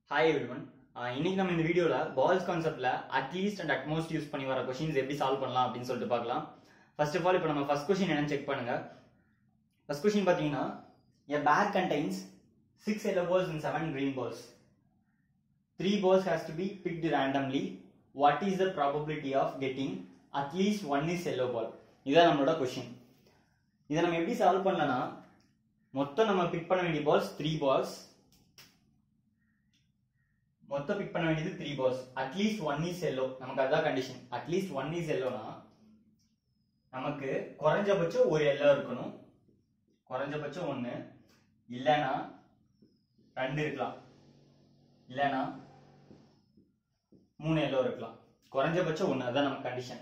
Hi everyone இன்னைக்கு நம்ம இந்த வீடியோல பால்ஸ் கான்செப்ட்ல அட்லீஸ்ட் அண்ட் அட்மோஸ்ட் யூஸ் பண்ணி வர கொஷின்ஸ் எப்படி சால்வ் பண்ணலாம் அப்படின்னு சொல்லிட்டு பார்க்கலாம் ஃபர்ஸ்ட் ஆஃப் ஆல் இப்போ நம்ம ஃபர்ஸ்ட் கொஷின் என்னன்னு செக் பண்ணுங்க ஃபர்ஸ்ட் கொஷின் பார்த்தீங்கன்னா a bag contains six yellow balls and seven green balls three balls has to be picked randomly what is the probability of getting at least one is yellow ball இதான் நம்மளோட question இதை நம்ம எப்படி solve பண்ணலன்னா மொத்தம் நம்ம pick பண்ண வேண்டிய பால்ஸ் த்ரீ பால்ஸ் மொத்தம் பிக் பண்ண வேண்டியது three balls at least one is yellow நமக்கு அதுதான் கண்டிஷன் அட்லீஸ்ட் ஒன் இஸ் எல்லோனா நமக்கு குறைஞ்சபட்சம் ஒரு எல்லோ இருக்கணும் குறைஞ்சபட்சம் ஒன்று இல்லைன்னா ரெண்டு இருக்கலாம் இல்லைன்னா மூணு எல்லோ இருக்கலாம் குறைஞ்சபட்சம் ஒன்று அதுதான் நமக்கு கண்டிஷன்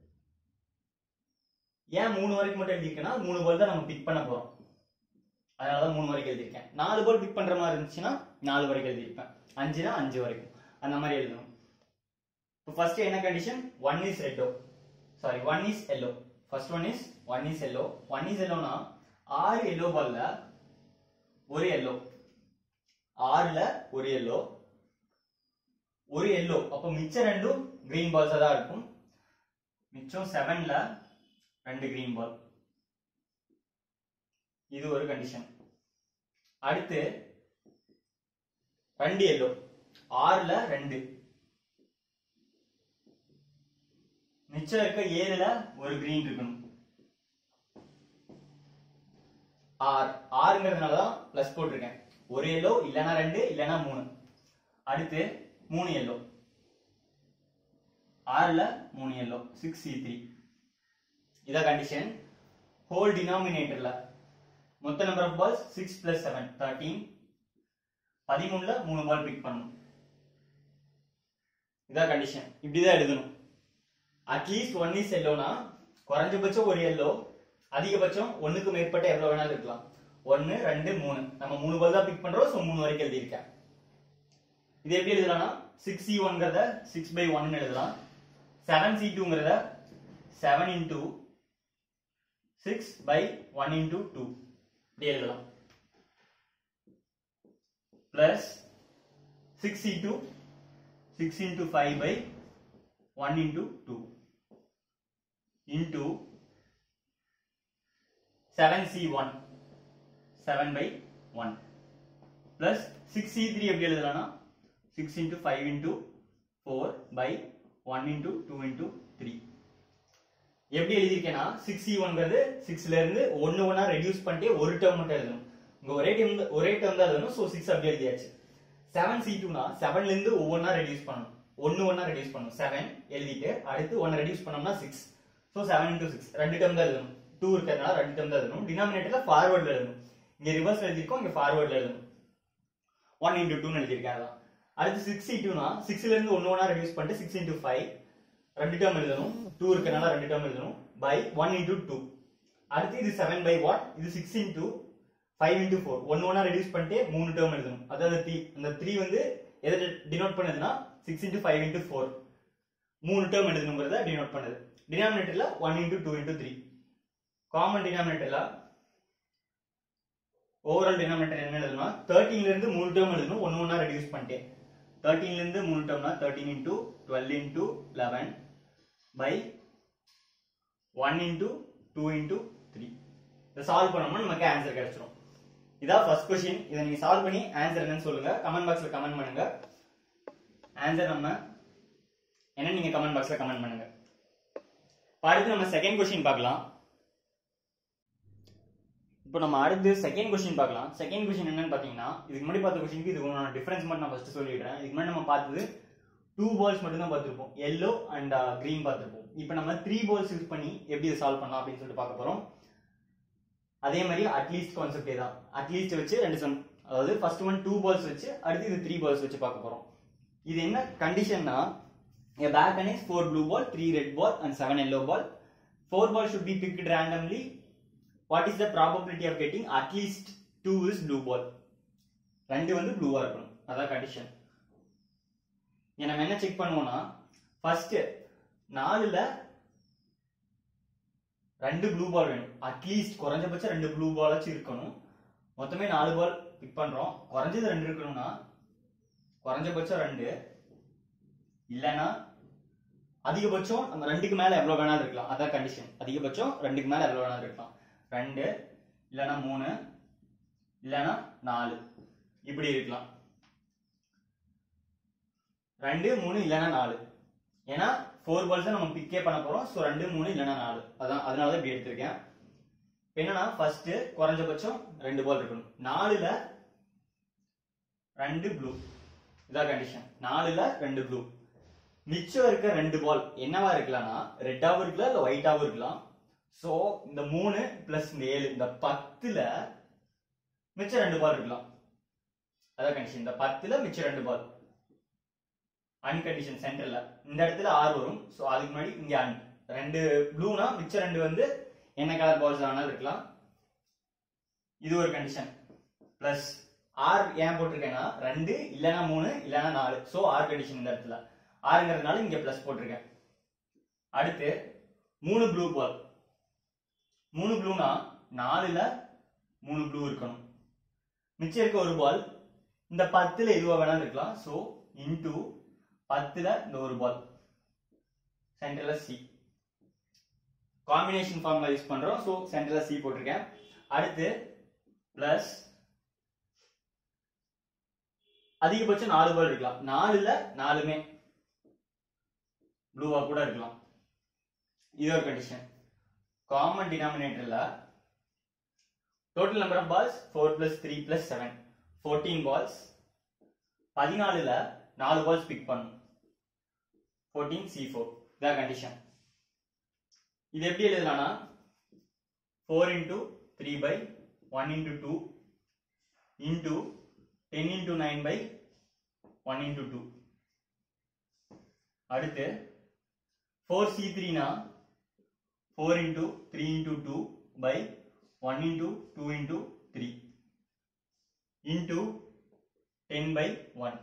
ஏன் மூணு வரைக்கும் மட்டும் எழுதியிருக்கேன்னா மூணு பால் தான் நம்ம பிக் பண்ண போறோம் அதனாலதான் மூணு வரைக்கும் எழுதியிருக்கேன் நாலு பால் பிக் பண்ற மாதிரி இருந்துச்சுன்னா நாலு வரைக்கும் எழுதியிருப்பேன் அஞ்சுனா அஞ்சு வரைக்கும் அந்த மாதிரி எழுதணும் இப்போ ஃபர்ஸ்ட் என்ன கண்டிஷன் ஒன் இஸ் ரெட்டோ sorry one is yellow first one is one is yellow one is எல்லோனா ஆறு எல்லோ பால்ல ஒரு எல்லோ ஆறுல ஒரு எல்லோ ஒரு எல்லோ அப்போ மிச்சம் ரெண்டும் கிரீன் பால்ஸா தான் இருக்கும் மிச்சம் செவன்ல ரெண்டு கிரீன் பால் இது ஒரு கண்டிஷன் அடுத்து ரெண்டு எல்லோ ஆறுல ரெண்டு மிச்சம் இருக்க ஏழுல ஒரு கிரீன் இருக்கணும் ஆர் ஆறுங்கிறதுனால தான் பிளஸ் போட்டிருக்கேன் ஒரு எல்லோ இல்லைன்னா ரெண்டு இல்லைன்னா மூணு அடுத்து மூணு எல்லோ ஆறுல மூணு எல்லோ சிக்ஸ் சி த்ரீ இதான் கண்டிஷன் ஹோல் டினாமினேட்டர்ல மொத்த number of balls six plus seven thirteen பதிமூணுல மூணு பால் பிக் பண்ணணும் இதான் கண்டிஷன் இப்படிதான் எழுதணும் அட்லீஸ்ட் ஒன் இஸ் எல்லோனா குறைஞ்சபட்சம் ஒரு எல்லோ அதிகபட்சம் ஒண்ணுக்கு மேற்பட்ட எவ்வளவு வேணாலும் இருக்கலாம் ஒன்னு ரெண்டு மூணு நம்ம மூணு பால் தான் பிக் பண்றோம் ஸோ மூணு வரைக்கும் எழுதியிருக்கேன் இது எப்படி எழுதலாம்னா சிக்ஸ் சி ஒன்கிறத சிக்ஸ் பை ஒன்னு எழுதலாம் செவன் சி டூங்கிறத seven into six by one into two இப்படி எழுதலாம் plus 6 into 6 into 5 by 1 into 2 into 7c1 7 by 1 plus 6c3 எப்படி எழுதலாம்னா 6 into 5 into 4 by 1 into 2 into 3 எப்படி எழுதியிருக்கேன்னா சிக்ஸ் சி ஒன்றது சிக்ஸ்ல இருந்து ஒன்னு ஒன்னா ரெடியூஸ் பண்ணிட்டு ஒரு டேர்ம் மட்டும் எழுதணும் இங்க ஒரே டைம் ஒரே டேர்ம் தான் எழுதணும் ஸோ சிக்ஸ் அப்படி எழுதியாச்சு செவன் சி டூனா செவன்ல இருந்து ஒவ்வொன்னா ரெடியூஸ் பண்ணணும் ஒன்னு ஒன்னா ரெடியூஸ் பண்ணணும் செவன் எழுதிட்டு அடுத்து ஒன் ரெடியூஸ் பண்ணோம்னா six so seven into six ரெண்டு டேர்ம் தான் எழுதணும் டூ இருக்கிறதுனால ரெண்டு டேர்ம் தான் எழுதணும் டினாமினேட்டர்ல ஃபார்வர்ட்ல எழுதணும் இங்க ரிவர்ஸ் எழுதிருக்கோம் இங்க ஃபார்வர்ட்ல எழுதணும் ஒன் இன்டூ டூன்னு எழுதியிருக்கேன் அதான் அடுத்து சிக்ஸ் சி டூனா சிக்ஸ்ல இருந்து ஒன்னு ஒன்னா ரெடியூஸ் பண்ணிட்டு சிக்ஸ் இன்டூ ஃபைவ் ரெண்டு டேர்ம் எழுதணும் டூ இருக்கனால ரெண்டு டேர்ம் எழுதணும் பை ஒன் இன்டூ டூ அடுத்து இது செவன் பை வாட் இது six into five into four one ஒன்னா ரெடியூஸ் பண்ணிட்டு மூணு டேர்ம் எழுதணும் அதாவது த்ரீ அந்த த்ரீ வந்து எதை டினோட் பண்ணுதுன்னா six into five into four மூணு டேர்ம் எழுதணுங்கிறத டினோட் பண்ணுது டினாமினேட்டர்ல one into two into three common டினாமினேட்டர்ல ஓவரால் டினாமினேட்டர் என்ன எழுதணும்னா தேர்ட்டீன்ல இருந்து மூணு டேர்ம் எழுதணும் ஒன்னு ஒன்னா ரெடியூஸ் பண்ணிட்டேன் தேர்ட்டீன்ல இருந்து மூணு டேர்ம்னா thirteen into twelve into eleven by one into two into three இதை சால்வ் பண்ணோம்னா நமக்கு ஆன்சர் கிடைச்சிரும் இதான் ஃபர்ஸ்ட் கொஸ்டின் இதை நீங்க சால்வ் பண்ணி ஆன்சர் என்னன்னு சொல்லுங்க கமெண்ட் பாக்ஸ்ல கமெண்ட் பண்ணுங்க ஆன்சர் நம்ம என்ன நீங்க கமெண்ட் பாக்ஸ்ல கமெண்ட் பண்ணுங்க இப்ப அடுத்து நம்ம செகண்ட் கொஸ்டின் பார்க்கலாம் இப்போ நம்ம அடுத்து செகண்ட் கொஸ்டின் பார்க்கலாம் செகண்ட் கொஸ்டின் என்னன்னு பாத்தீங்கன்னா இதுக்கு முன்னாடி பார்த்த கொஸ்டினுக்கு இதுக்கு டிஃபரன்ஸ் மட்டும் நான் ஃபர்ஸ்ட் சொல்லிடுறேன் இதுக்கு முன்னாடி நம்ம பார்த்தது டூ பால்ஸ் மட்டும் தான் பார்த்துருப்போம் எல்லோ அண்ட் கிரீன் பார்த்துருப்போம் இப்போ நம்ம த்ரீ பால்ஸ் யூஸ் பண்ணி எப்படி இதை சால்வ் பண்ணலாம் அப்படின்னு சொல்லிட்டு பார்க்க போறோம் அதே மாதிரி அட்லீஸ்ட் கான்செப்டே தான் அட்லீஸ்ட் வச்சு ரெண்டு சம் அதாவது ஃபர்ஸ்ட் ஒன் டூ பால்ஸ் வச்சு அடுத்து இது த்ரீ பால்ஸ் வச்சு பார்க்க போறோம் இது என்ன கண்டிஷன்னா a back contains four blue ball, three red ball, and seven yellow ball. Four balls should be picked randomly. What is the probability of getting at least two is blue ball? ரெண்டு வந்து ப்ளூவா இருக்கணும் அதான் condition நம்ம என்ன check பண்ணுவோம்னா first நாலுல ரெண்டு blue பால் வேணும் அட்லீஸ்ட் குறைஞ்சபட்சம் ரெண்டு ப்ளூ பாலாச்சும் இருக்கணும் மொத்தமே நாலு பால் பிக் பண்றோம் குறைஞ்சது ரெண்டு இருக்கணும்னா குறைஞ்சபட்சம் ரெண்டு இல்லைன்னா அதிகபட்சம் நம்ம ரெண்டுக்கு மேல எவ்வளவு வேணாலும் இருக்கலாம் அதான் கண்டிஷன் அதிகபட்சம் ரெண்டுக்கு மேல எவ்வளவு வேணாலும் இருக்கலாம் ரெண்டு இல்லைன்னா மூணு இல்லைன்னா நாலு இப்படி இருக்கலாம் ரெண்டு மூணு இல்லைன்னா நாலு ஏன்னா ஃபோர் பால்ஸ் நம்ம பிக்கே பண்ண போறோம் ஸோ ரெண்டு மூணு இல்லைன்னா நாலு அதான் அதனால தான் இப்படி எடுத்திருக்கேன் இப்ப என்னன்னா ஃபர்ஸ்ட் குறைஞ்சபட்சம் ரெண்டு பால் இருக்கணும் நாலுல ரெண்டு ப்ளூ இதான் கண்டிஷன் நாலுல ரெண்டு ப்ளூ மிச்சம் இருக்க ரெண்டு பால் என்னவா இருக்கலாம்னா ரெட்டாவும் இருக்கலாம் இல்ல ஒயிட்டாவும் இருக்கலாம் சோ இந்த மூணு பிளஸ் இந்த ஏழு இந்த பத்துல மிச்சம் ரெண்டு பால் இருக்கலாம் அதான் கண்டிஷன் இந்த பத்துல மிச்சம் ரெண்டு பால் அன்கண்டிஷன் சென்டர்ல இந்த இடத்துல ஆறு வரும் சோ அதுக்கு முன்னாடி இங்க அன் ரெண்டு ப்ளூனா மிச்சம் ரெண்டு வந்து என்ன கலர் பால்ஸ் வேணாலும் இருக்கலாம் இது ஒரு கண்டிஷன் பிளஸ் ஆர் ஏன் போட்டிருக்கேன்னா ரெண்டு இல்லைன்னா மூணு இல்லைன்னா நாலு சோ ஆர் கண்டிஷன் இந்த இடத்துல ஆறுங்கிறதுனால இங்க பிளஸ் போட்டிருக்கேன் அடுத்து மூணு ப்ளூ பால் மூணு ப்ளூனா நாலுல மூணு ப்ளூ இருக்கணும் மிச்சம் இருக்க ஒரு பால் இந்த பத்துல எதுவா வேணாலும் இருக்கலாம் சோ இன்டூ பத்துல இந்த ஒரு பால் சென்டர்ல சி காம்பினேஷன் ஃபார்ம்ல யூஸ் பண்றோம் சோ சென்டர்ல சி போட்டிருக்கேன் அடுத்து பிளஸ் அதிகபட்சம் நாலு பால் இருக்கலாம் நாலுல நாலுமே ப்ளூவா கூட இருக்கலாம் இது ஒரு கண்டிஷன் காமன் டினாமினேட்டர்ல total number of balls four plus three plus seven fourteen balls பதினாலுல நாலு பால்ஸ் பிக் பண்ணும் ஃபோர்டீன் சி ஃபோர் இதான் கண்டிஷன் இது எப்படி எழுதலாம்னா four into three by one into two into ten into nine by one into two அடுத்து four C த்ரீனா four into three into two by one into two into three into ten by one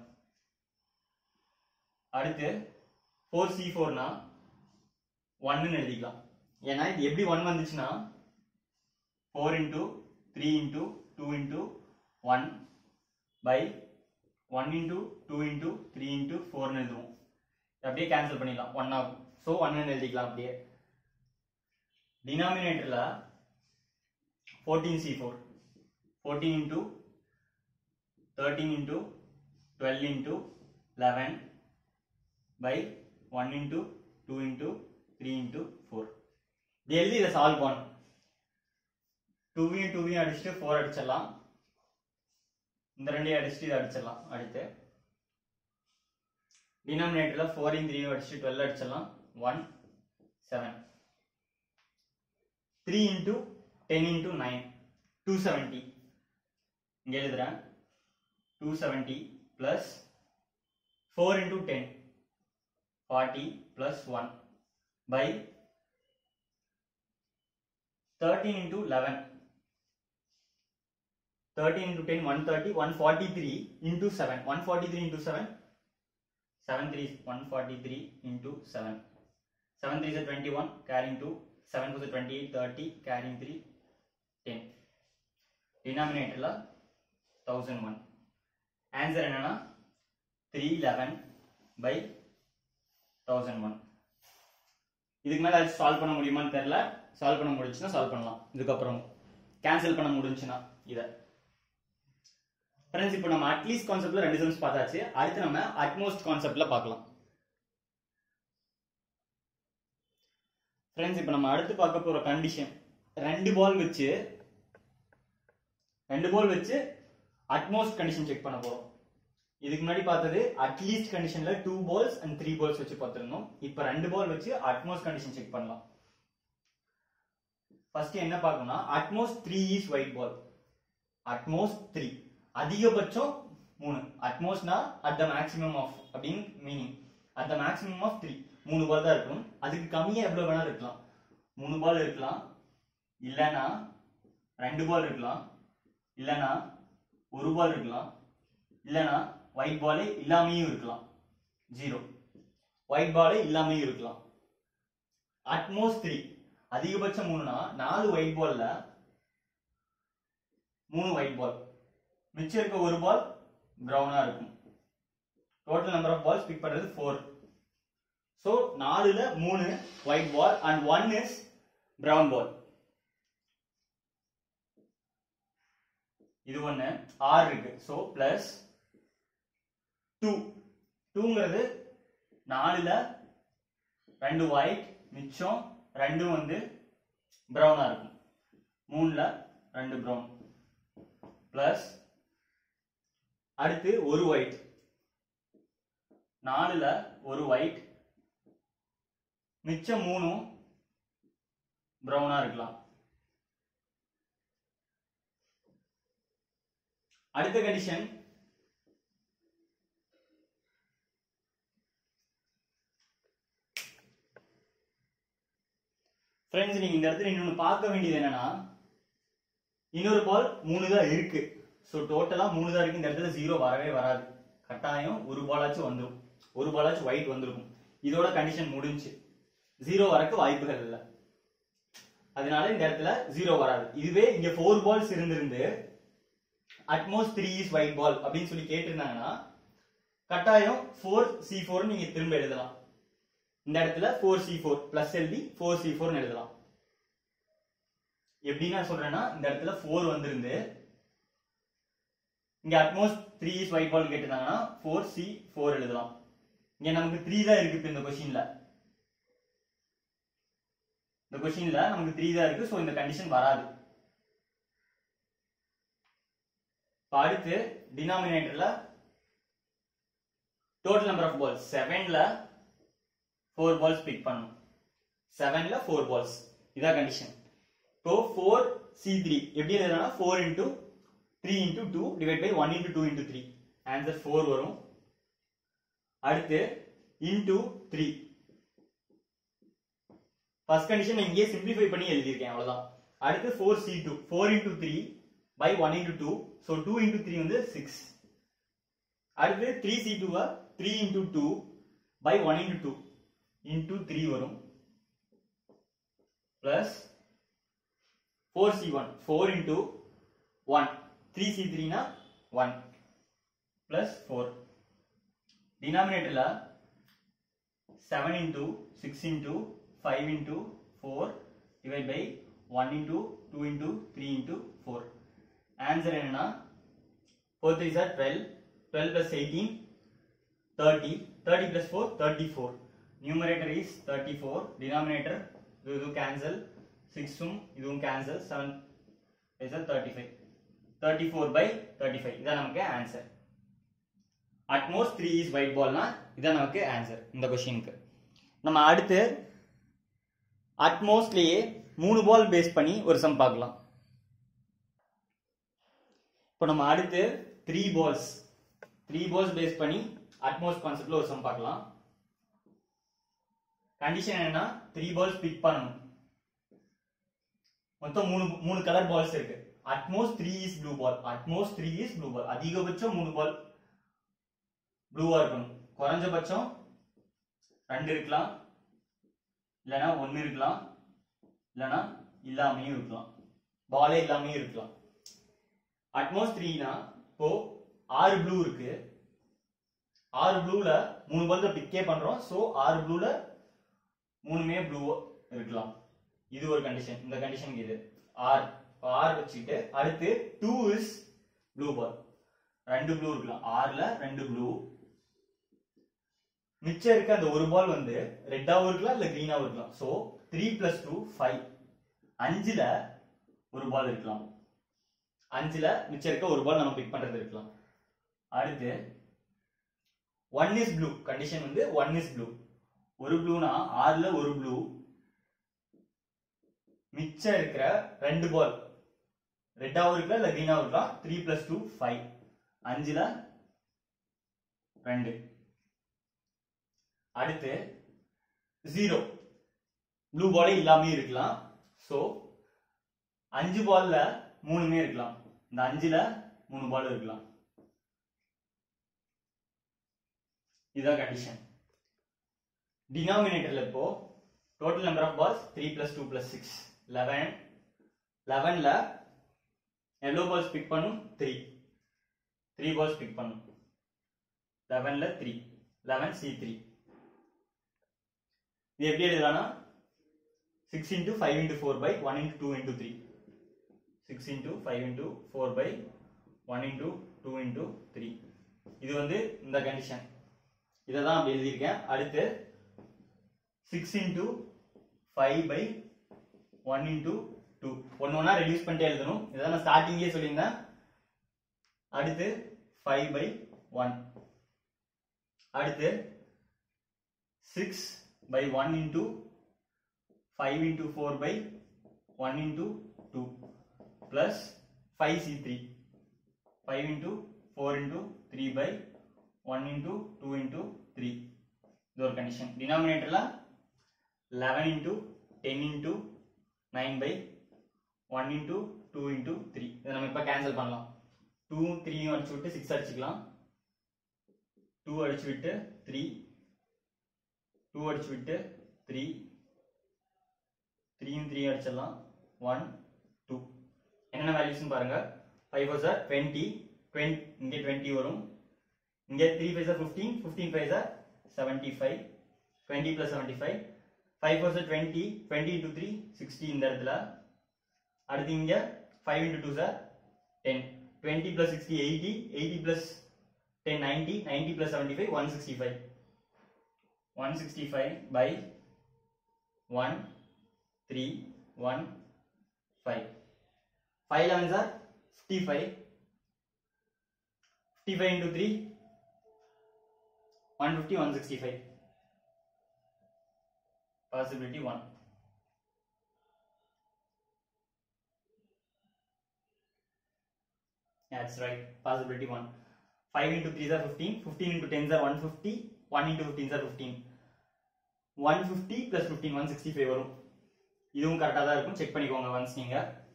அடுத்து four C ஃபோர்னா ஒன்னு எழுதிக்கலாம் ஏன்னா இது எப்படி one வந்துச்சுன்னா four into three into two into one by one into two into three into ஃபோர்னு எழுதுவோம் அப்படியே கேன்சல் பண்ணிடலாம் ஒன் ஆகும் ஸோ ஒன்னு எழுதிக்கலாம் அப்படியே டினாமினேட்டர்ல fourteen C four fourteen into thirteen into twelve into eleven by one into two into three into four இது எழுதி இதை சால்வ் பண்ணும் டூவையும் டூவையும் அடிச்சுட்டு ஃபோர் அடிச்சிடலாம் இந்த ரெண்டையும் அடிச்சுட்டு இதை அடிச்சிடலாம் அடுத்து டினாமினேட்டர்ல ஃபோரையும் த்ரீயும் அடிச்சுட்டு டுவெல் அடிச்சிடலாம் one seven three into ten into nine two seventy இங்க எழுதுறேன் two seventy plus four into ten forty plus one by thirteen into eleven thirteen into ten one thirty one forty three into seven one forty three into seven seven three one forty three into seven seven three twenty one carrying two seven two twenty eight thirty carrying three ten டினாமினேட்டரில் thousand one answer என்னன்னா three eleven by thousand one இதுக்கு மேலே solve பண்ண முடியுமான்னு தெரில solve பண்ண முடிஞ்சுன்னா solve பண்ணலாம் இதுக்கப்புறம் கேன்சல் பண்ண முடிஞ்சுன்னா இதை ஃப்ரெண்ட்ஸ் இப்போ நம்ம அட்லீஸ்ட் கான்செப்ட்ல ரெண்டு சம்ஸ் பார்த்தாச்சு அடுத்து நம்ம அட்மோஸ்ட் கான்செப்ட்ல பார்க்கலாம் ஃப்ரெண்ட்ஸ் இப்போ நம்ம அடுத்து பார்க்க போற கண்டிஷன் ரெண்டு பால் வச்சு ரெண்டு பால் வச்சு அட்மோஸ்ட் கண்டிஷன் செக் பண்ண போறோம் இதுக்கு முன்னாடி பார்த்தது அட்லீஸ்ட் கண்டிஷன்ல two balls and three balls வச்சு பார்த்துருந்தோம் இப்போ ரெண்டு பால் வச்சு அட்மோஸ்ட் கண்டிஷன் செக் பண்ணலாம் ஃபர்ஸ்ட் என்ன பார்க்கணும்னா at most three is white ball at most three அதிகபட்சம் மூணு அட்மோஸ்ட்னா அட் த மேக்ஸிமம் ஆஃப் அப்படின்னு meaning at the maximum of three மூணு பால் தான் இருக்கும் அதுக்கு கம்மியா எவ்வளவு வேணாலும் இருக்கலாம் மூணு பால் இருக்கலாம் இல்லைன்னா ரெண்டு பால் இருக்கலாம் இல்லைன்னா ஒரு பால் இருக்கலாம் இல்லைன்னா ஒயிட் பாலே இல்லாமையும் இருக்கலாம் ஜீரோ ஒயிட் பாலே இல்லாமையும் இருக்கலாம் அட்மோஸ்ட் த்ரீ அதிகபட்சம் மூணுனா நாலு ஒயிட் பால்ல மூணு ஒயிட் பால் மிச்சம் இருக்க ஒரு பால் பிரவுனா இருக்கும் total number of balls pick பண்றது ஃபோர் ஸோ நாலுல மூணு white ball and one is brown ball இது ஒன்று ஆறு இருக்கு ஸோ பிளஸ் டூ டூங்கிறது நாலுல ரெண்டு ஒயிட் மிச்சம் ரெண்டும் வந்து ப்ரௌனா இருக்கும் மூணுல ரெண்டு ப்ரௌன் பிளஸ் அடுத்து ஒரு ஒயிட் நாலுல ஒரு ஒயிட் மிச்சம் மூணும் ப்ரௌனா இருக்கலாம் அடுத்த கண்டிஷன் ஃப்ரெண்ட்ஸ் நீங்க இந்த இடத்துல இன்னொன்னு பார்க்க வேண்டியது என்னன்னா இன்னொரு பால் மூணு தான் இருக்கு ஸோ டோட்டலா மூணு தான் இருக்கு இந்த இடத்துல ஜீரோ வரவே வராது கட்டாயம் ஒரு பாலாச்சும் வந்துடும் ஒரு பாலாச்சும் ஒயிட் வந்திருக்கும் இதோட கண்டிஷன் முடிஞ்சு ஜீரோ வரக்கு வாய்ப்புகள் இல்லை அதனால இந்த இடத்துல ஜீரோ வராது இதுவே இங்க ஃபோர் பால்ஸ் இருந்திருந்து at most three is white ball அப்படின்னு சொல்லி கேட்டிருந்தாங்கன்னா கட்டாயம் ஃபோர் சி ஃபோர் நீங்க திரும்ப எழுதலாம் இந்த இடத்துல ஃபோர் சி ஃபோர் பிளஸ் எழுதி ஃபோர் சி ஃபோர்னு எழுதலாம் எப்படி நான் சொல்றேன்னா இந்த இடத்துல ஃபோர் வந்திருந்து இங்க at most three is white ball கேட்டிருந்தாங்கன்னா ஃபோர் சி ஃபோர் எழுதலாம் இங்க நமக்கு த்ரீ தான் இருக்கு இப்ப இந்த கொஸ்டின்ல இந்த கொஸ்டின்ல நமக்கு த்ரீ தான் இருக்கு ஸோ இந்த கண்டிஷன் வராது இப்ப அடுத்து டினாமினேட்டர்ல டோட்டல் நம்பர் ஆஃப் பால்ஸ் செவன்ல ஃபோர் பால்ஸ் பிக் பண்ணும் செவன்ல ஃபோர் பால்ஸ் இதான் கண்டிஷன் இப்போ ஃபோர் சி த்ரீ எப்படி எழுதுனா four into three into two divide by one into two into three answer four வரும் அடுத்து இன்டூ த்ரீ ஃபர்ஸ்ட் கண்டிஷன் இங்கேயே சிம்பிளிஃபை பண்ணி எழுதியிருக்கேன் அவ்வளவுதான் அடுத்து four C two four into three by one into two so two into three வந்து six அடுத்து three C டூவை three into two by one into two into three வரும் plus four C one four into one three C த்ரீனா one plus four டினாமினேட்டர்ல seven into six into five into four divide by one into two into three into four answer என்னன்னா four three are twelve twelve plus eighteen thirty thirty plus four thirty four numerator is thirty four denominator இது இதுவும் cancel சிக்ஸும் இதுவும் cancel seven is thirty five thirty four by thirty five இதான் நமக்கு answer at most three is white பால்னா இதான் நமக்கு answer இந்த கொஷினுக்கு நம்ம அடுத்து அட்மோஸ்ட்லேயே மூணு பால் பேஸ் பண்ணி ஒரு சம் பார்க்கலாம் இப்போ நம்ம அடுத்து three balls three balls base பண்ணி அட்மோஸ்ட் கான்செப்ட்ல ஒரு சம் பார்க்கலாம் கண்டிஷன் என்னன்னா த்ரீ பால்ஸ் பிக் பண்ணணும் மொத்தம் மூணு மூணு கலர் பால்ஸ் இருக்கு at most three is blue ball at most three is blue ball அதிகபட்சம் மூணு பால் ப்ளூவா இருக்கணும் குறைஞ்சபட்சம் ரெண்டு இருக்கலாம் இல்லைன்னா ஒன்னு இருக்கலாம் இல்லைன்னா இல்லாமையும் இருக்கலாம் பாலே இல்லாமையும் இருக்கலாம் அட்மோஸ்ட் த்ரீனா இப்போ ஆறு ப்ளூ இருக்கு ஆறு ப்ளூல மூணு பால் பிக்கே பண்றோம் ஸோ ஆறு ப்ளூல மூணுமே ப்ளூ இருக்கலாம் இது ஒரு கண்டிஷன் இந்த கண்டிஷனுக்கு இது ஆர் ஆர் வச்சுக்கிட்டு அடுத்து டூ இஸ் ப்ளூ பால் ரெண்டு ப்ளூ இருக்கலாம் ஆறுல ரெண்டு ப்ளூ மிச்சம் இருக்க அந்த ஒரு பால் வந்து ரெட்டாவும் இருக்கலாம் இல்ல கிரீனாவும் இருக்கலாம் so three plus two five அஞ்சுல ஒரு பால் இருக்கலாம் அஞ்சுல மிச்சம் இருக்க ஒரு பால் நம்ம பிக் பண்றது இருக்கலாம் அடுத்து ஒன் இஸ் ப்ளூ கண்டிஷன் வந்து ஒன் இஸ் ப்ளூ ஒரு ப்ளூனா ஆறுல ஒரு ப்ளூ மிச்சம் இருக்கிற ரெண்டு பால் ரெட்டாவும் இருக்கலாம் இல்ல கிரீனாவும் இருக்கலாம் த்ரீ பிளஸ் டூ ஃபைவ் அஞ்சுல ரெண்டு அடுத்து ஜீரோ ப்ளூ பாலே இல்லாம இருக்கலாம் சோ அஞ்சு பால்ல மூணுமே இருக்கலாம் இந்த அஞ்சுல மூணு பால் இருக்கலாம் இதுதான் கண்டிஷன் டினாமினேட்டர்ல இப்போ total number of balls three plus two plus six eleven லெவன்ல எவ்வளோ பால்ஸ் பிக் பண்ணும் த்ரீ த்ரீ பால்ஸ் பிக் பண்ணும் லெவன்ல த்ரீ லெவன் சி த்ரீ இது எப்படி எழுதலாம்னா six into five into four by one into two into three six into five into four by one into two into three இது வந்து இந்த condition இதை தான் அப்படி எழுதியிருக்கேன் அடுத்து six into five by one into two ஒன்று ஒன்றா ரெடியூஸ் பண்ணிட்டே எழுதணும் இதை நான் ஸ்டார்டிங்லேயே சொல்லியிருந்தேன் அடுத்து ஃபைவ் பை ஒன் அடுத்து six by one into five into four by one into two plus five C three five into four into three by one into two into three இது ஒரு கண்டிஷன் டினாமினேட்டரில் eleven into ten into nine by one into two into three இதை நம்ம இப்போ cancel பண்ணலாம் two த்ரீயும் அடிச்சு விட்டு சிக்ஸ் அடிச்சுக்கலாம் டூ அடிச்சு விட்டு த்ரீ டூ அடிச்சு விட்டு த்ரீ த்ரீயும் த்ரீ அடிச்சிடலாம் ஒன் டூ என்னென்ன வேல்யூஸ்னு பாருங்க five four are twenty twenty இங்கே டுவெண்ட்டி வரும் இங்கே three five are fifteen fifteen five are seventy five twenty plus seventy five five four are twenty twenty into three sixty இந்த இடத்துல அடுத்து இங்கே five into two are ten twenty plus sixty eighty eighty plus ten ninety ninety plus seventy five one sixty five one sixty five by one three one five five eleven are fifty five fifty five into three one fifty one sixty five possibility one That's right. Possibility 1. 5 into 3 are 15. 15 into 10 are 150. 1 into 15 are 15. 150 plus 15 165 வரும் இதுவும் கரெக்டாக தான் இருக்கும் check பண்ணிக்கோங்க once நீங்க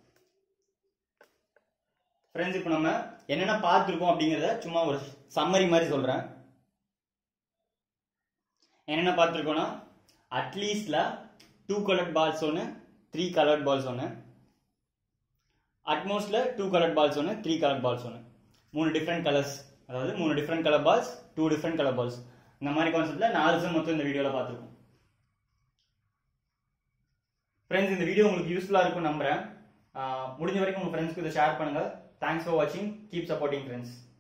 friends இப்போ நம்ம என்னென்ன பார்த்துருக்கோம் அப்படிங்கிறத சும்மா ஒரு சம்மரி மாதிரி சொல்றேன் என்னென்ன பார்த்துருக்கோம்னா அட்லீஸ்ட்ல டூ கலர்ட் பால்ஸ் ஒன்று த்ரீ கலர்ட் பால்ஸ் ஒன்று அட்மோஸ்ட்ல டூ கலர் பால்ஸ் ஒன்று த்ரீ கலர் பால்ஸ் ஒன்று மூணு டிஃப்ரெண்ட் கலர்ஸ் அதாவது மூணு different colour balls two different colour balls இந்த மாதிரி கான்செப்ட்ல நாலு சம் மொத்தம் இந்த வீடியோவில் பார்த்துருக்கோம் ஃப்ரெண்ட்ஸ் இந்த வீடியோ உங்களுக்கு யூஸ்ஃபுல்லாக இருக்கும் நம்புறேன் ஆஹ் முடிஞ்ச வரைக்கும் உங்கள் ஃப்ரெண்ட்ஸ்க்கு இதை ஷேர் பண்ணுங்க தேங்க்ஸ் ஃபார் வாட்சிங் கீப் சப்போர்ட்டிங் ஃப்ரெண்ட்ஸ்